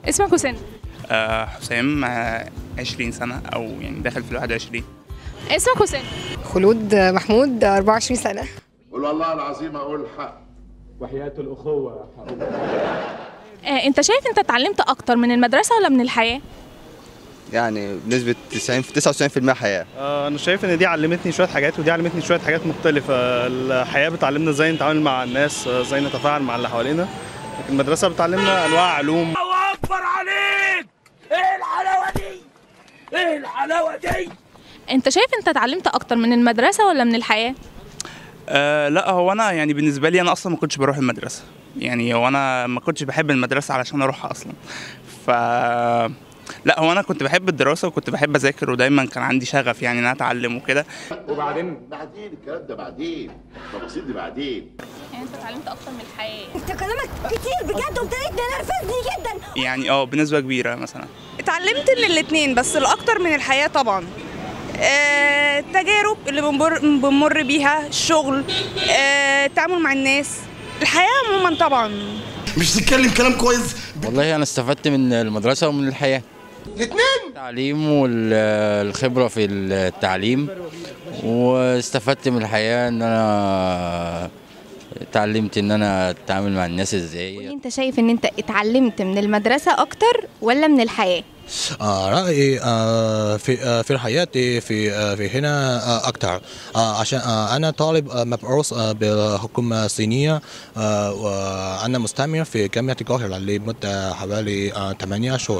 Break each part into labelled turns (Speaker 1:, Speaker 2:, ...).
Speaker 1: اسمك وسن
Speaker 2: آه حسام آه 20 سنة أو يعني داخل في ال 21
Speaker 1: اسمك وسن
Speaker 3: خلود محمود 24 سنة
Speaker 4: قول والله العظيم اقول الحق
Speaker 5: وحياة الأخوة هقول
Speaker 1: آه انت شايف انت اتعلمت اكتر من المدرسه ولا من الحياه
Speaker 6: يعني بنسبة 90 99% حياة
Speaker 5: آه، أنا شايف إن دي علمتني شوية حاجات ودي علمتني شوية حاجات مختلفة الحياة بتعلمنا إزاي نتعامل مع الناس آه، إزاي نتفاعل مع اللي حوالينا لكن المدرسة بتعلمنا أنواع علوم
Speaker 1: انت شايف انت اتعلمت اكتر من المدرسه ولا من الحياه
Speaker 2: آه لا هو أنا يعني بالنسبة لي أنا أصلا ما كنتش بروح المدرسة يعني هو أنا ما كنتش بحب المدرسة علشان أروحها أصلا ف لا هو أنا كنت بحب الدراسة وكنت بحب أذاكر ودايما كان عندي شغف يعني إن أنا أتعلم وكده
Speaker 5: وبعدين
Speaker 4: بعدين الكلام ده بعدين التفاصيل دي بعدين
Speaker 1: يعني انت اتعلمت اكتر من الحياه
Speaker 7: انت كلامك كتير بجد وابتديت تنرفزني جدا
Speaker 2: يعني اه بنسبة كبيرة مثلا
Speaker 8: اتعلمت من الاثنين بس الاكتر من الحياه طبعا آه، التجارب اللي بنمر بنمر بيها الشغل آه، التعامل مع الناس الحياه عموما طبعا
Speaker 9: مش تتكلم كلام كويس
Speaker 10: والله انا استفدت من المدرسه ومن الحياه
Speaker 9: الاثنين
Speaker 10: التعليم والخبره في التعليم واستفدت من الحياه ان انا اتعلمت ان انا اتعامل مع الناس ازاي
Speaker 7: انت شايف ان انت اتعلمت من المدرسة اكتر ولا من الحياة
Speaker 11: آه رأيي آه في آه في الحياة في آه في هنا آه أكتر آه عشان آه أنا طالب آه مبعوث آه بالحكومة الصينية آه وأنا مستمر في جامعة القاهرة لمدة حوالي آه 8 شهور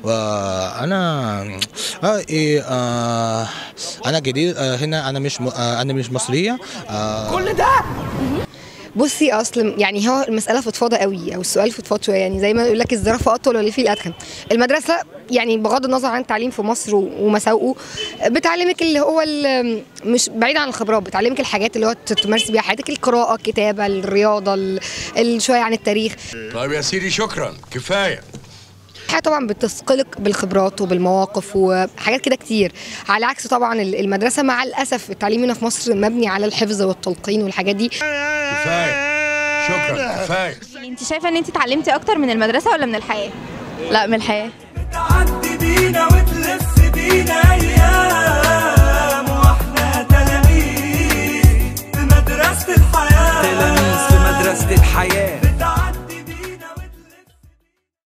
Speaker 11: وأنا رأيي آه أنا جديد آه هنا أنا مش م- آه أنا مش مصرية آه
Speaker 9: كل ده
Speaker 3: بصي اصل يعني هو المساله فضفاضه قوي او السؤال فضفاض شويه يعني زي ما يقول لك الزرافه اطول ولا في الادخن المدرسه يعني بغض النظر عن التعليم في مصر و- ومساوئه بتعلمك اللي هو ال- مش بعيد عن الخبرات بتعلمك الحاجات اللي هو تمارسي بيها حياتك القراءه الكتابه الرياضه ال- ال- شويه عن التاريخ
Speaker 9: طيب يا سيدي شكرا كفايه
Speaker 3: الحياه طبعا بتثقلك بالخبرات وبالمواقف وحاجات كده كتير على عكس طبعا ال- المدرسه مع الاسف التعليم هنا في مصر مبني على الحفظ والتلقين والحاجات دي
Speaker 9: كفايه شكرا كفايه
Speaker 7: انت شايفة ان انت اتعلمتي اكتر من المدرسة ولا من الحياة
Speaker 8: لا من الحياه